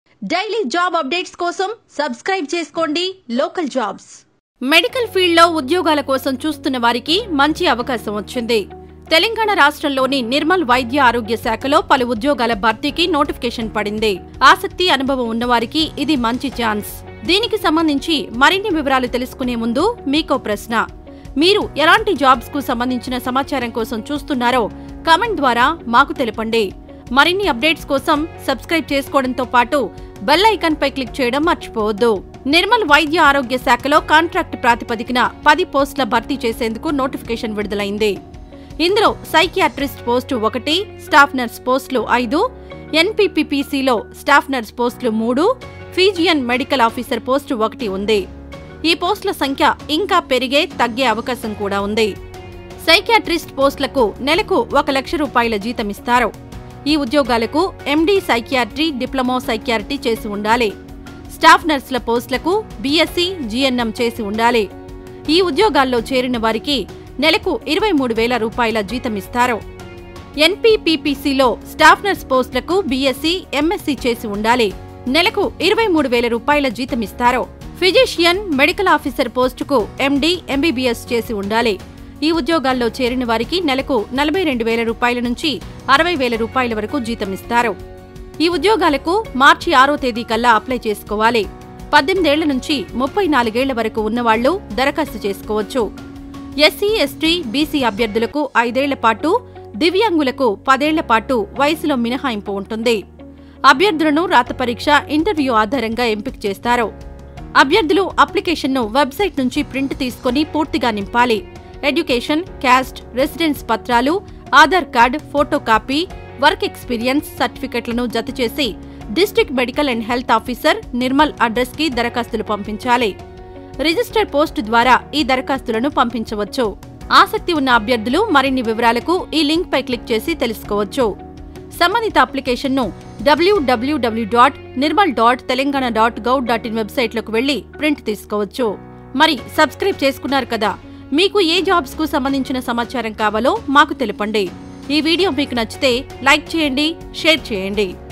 daily job updates కోసం subscribe చేసుకోండి local jobs medical ఫీల్డ్లో ఉద్యోగాల కోసం చూస్తున్న వారికి మంచి అవకాశం వచ్చింది తెలంగాణ రాష్ట్రంలోని నిర్మల్ వైద్య ఆరోగ్య శాఖలో పలు ఉద్యోగాల భర్తీకి నోటిఫికేషన్ పడింది ఆసక్తి అనుభవం ఉన్నవారికి ఇది మంచి ఛాన్స్ దీనికి సంబంధించి మరిన్ని వివరాలు తెలుసుకునే ముందు మీకో ప్రశ్న మీరు ఎలాంటి జాబ్స్ కు సంబంధించిన సమాచారం కోసం చూస్తున్నారో కామెంట్ ద్వారా మాకు తెలపండి మరిన్ని అప్డేట్స్ కోసం సబ్స్క్రైబ్ చేసుకోవడంతో పాటు బెల్ ఐకాన్ పై క్లిక్ చేయడం మర్చిపోవద్దు నిర్మల్ వైద్య ఆరోగ్య శాఖలో కాంట్రాక్ట్ ప్రాతిపదికన పది పోస్టుల భర్తీ చేసేందుకు నోటిఫికేషన్ విడుదలైంది ఇందులో సైకియాట్రిస్ట్ పోస్టు ఒకటి స్టాఫ్ నర్స్ పోస్టులు ఐదు ఎన్పీపీసీలో స్టాఫ్ నర్స్ పోస్టులు మూడు ఫీజియన్ మెడికల్ ఆఫీసర్ పోస్టు ఒకటి ఉంది ఈ పోస్టుల సంఖ్య ఇంకా పెరిగే తగ్గే అవకాశం కూడా ఉంది సైకియాట్రిస్ట్ పోస్టులకు నెలకు ఒక లక్ష రూపాయల జీతం ఇస్తారు ఈ ఉద్యోగాలకు ఎండీ సైకియాట్రీ డిప్లొమా సైకియాట్రీ చేసి ఉండాలి స్టాఫ్ నర్సుల పోస్టులకు బీఎస్సీ జీఎన్ఎం చేసి ఉండాలి ఈ ఉద్యోగాల్లో చేరిన వారికి నెలకు ఇరవై మూడు వేల రూపాయల జీతం ఇస్తారు ఎన్పీపీసీలో స్టాఫ్ నర్స్ పోస్టులకు బీఎస్సీ ఎంఎస్సీ చేసి ఉండాలి నెలకు ఇరవై మూడు వేల రూపాయల జీతం ఇస్తారు ఫిజిషియన్ మెడికల్ ఆఫీసర్ పోస్టుకు ఎండీ ఎంబీబీఎస్ చేసి ఉండాలి ఈ ఉద్యోగాల్లో చేరిన వారికి నెలకు నలభై రెండు వేల రూపాయల నుంచి అరవై వేల రూపాయల వరకు జీతం ఇస్తారు ఈ ఉద్యోగాలకు మార్చి ఆరో తేదీ కల్లా అప్లై చేసుకోవాలి పద్దెనిమిదేళ్ల నుంచి ముప్పై నాలుగేళ్ల వరకు ఉన్నవాళ్లు దరఖాస్తు చేసుకోవచ్చు ఎస్సీ ఎస్టీ బీసీ అభ్యర్థులకు ఐదేళ్ల పాటు దివ్యాంగులకు పదేళ్ల పాటు వయసులో మినహాయింపు ఉంటుంది అభ్యర్థులను రాత పరీక్ష ఇంటర్వ్యూ ఆధారంగా ఎంపిక చేస్తారు అభ్యర్థులు అప్లికేషన్ను వెబ్సైట్ నుంచి ప్రింట్ తీసుకుని పూర్తిగా నింపాలి ఎడ్యుకేషన్ క్యాస్ట్ రెసిడెన్స్ పత్రాలు Aadhaar card photo copy work experience సర్టిఫికెట్లను జతచేసి district medical and health officer Nirmal address కి దరఖాస్తులు పంపించాలి రిజిస్టర్ పోస్ట్ ద్వారా ఈ దరఖాస్తులను పంపించవచ్చు ఆసక్తి ఉన్న అభ్యర్థులు మరిన్ని వివరాలకు ఈ లింక్ పై క్లిక్ చేసి తెలుసుకోవచ్చు సంబంధిత అప్లికేషన్ను WWW dot Nirmal dot Telangana dot gov dot in వెబ్సైట్లోకి వెళ్లి ప్రింట్ తీసుకోవచ్చు మరి సబ్స్క్రైబ్ చేసుకున్నారు కదా మీకు ఏ జాబ్స్ కు సంబంధించిన సమాచారం కావాలో మాకు తెలపండి ఈ వీడియో మీకు నచ్చితే లైక్ చేయండి షేర్ చేయండి